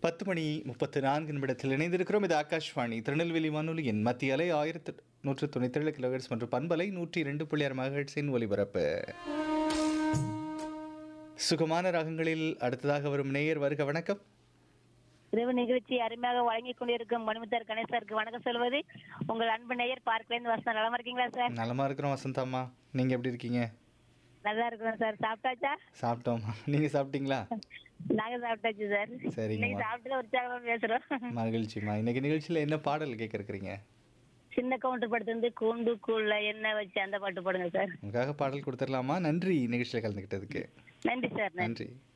பத்து மணி முப்பத்து நான்கு நிமிடத்தில் இணைந்திருக்கிறோம் இது ஆகாஷ்வாணி திருநெல்வேலி வானொலியின் மத்திய அலை ஆயிரத்து நூற்று தொண்ணூற்றி ஏழு கிலோஹெட்ஸ் மற்றும் பண்பலை நூற்றி இரண்டு புள்ளி ஆறு மகட்ஸின் ஒலிபரப்பு சுகமான ராகங்களில் அடுத்ததாக வரும் நேயர் வருக வணக்கம் இரவு நிகழ்ச்சி அருமையாக வழங்கிக் கொண்டிருக்கும் மணிமுத்தர் கணேசருக்கு வணக்கம் சொல்வது உங்கள் அன்பு நேயர் பார்க்கலேருந்து வசனம் நலமா இருக்கீங்களா சார் நலமா இருக்கிறோம் வசந்தாம்மா நீங்க எப்படி இருக்கீங்க நல்லா இருக்கிறோம் சார் சாப்பிட்டாச்சா சாப்பிட்டோம்மா நீங்க சாப்பிட்டீங்களா நாங்க சாப்பிட்டாச்சு சார் சரிங்கம்மா. இன்னைக்கு சாப்பிட்டு உற்சாகமா பேசுறோம் மகிழ்ச்சிம்மா இன்னைக்கு நிகழ்ச்சியில் என்ன பாடல் கேட்க இருக்கிறீங்க சின்ன கவுண்டர் படத்துல இருந்து கூண்டு கூழ்ல எண்ணெய் வச்சு அந்த பாட்டு போடுங்க சார் உங்களுக்காக பாடல் கொடுத்துடலாமா நன்றி நிகழ்ச்சியில் கலந்துக்கிட்டதுக்கு நன்றி சார் நன்றி நன்றி